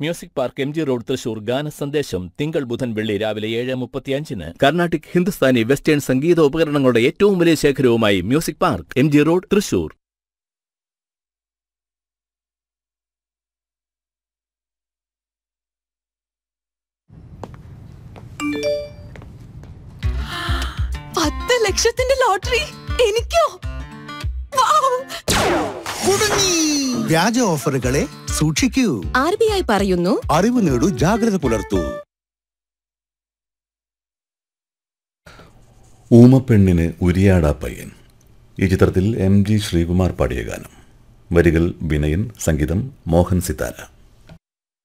Music park M G road Thrissur ഗാന സന്ദേശം തിങ്കൾ ബുധൻ വെള്ളി രാവിലെ ഏഴ് മുപ്പത്തിയഞ്ചിന് കർണാട്ടിക് ഹിന്ദുസ്ഥാനി വെസ്റ്റേൺ സംഗീത ഉപകരണങ്ങളുടെ ഏറ്റവും വലിയ ശേഖരവുമായി music park M G road Thrissur പത്ത് ലക്ഷത്തിന്റെ ലോട്ടറി എനിക്കോ വൗ! കുടുങ്ങി വ്യാജ ഓഫറുകളെ സൂക്ഷിക്കൂ ആർ ബി ഐ പറയുന്നു അറിവ് നേടൂ ജാഗ്രത പുലർത്തൂ ഊമപ്പെണ്ണിന് ഉരിയാടാ പയ്യൻ ഈ ചിത്രത്തിൽ എം ജി ശ്രീകുമാർ പാടിയ ഗാനം വരികൾ വിനയൻ സംഗീതം മോഹൻ സിതാര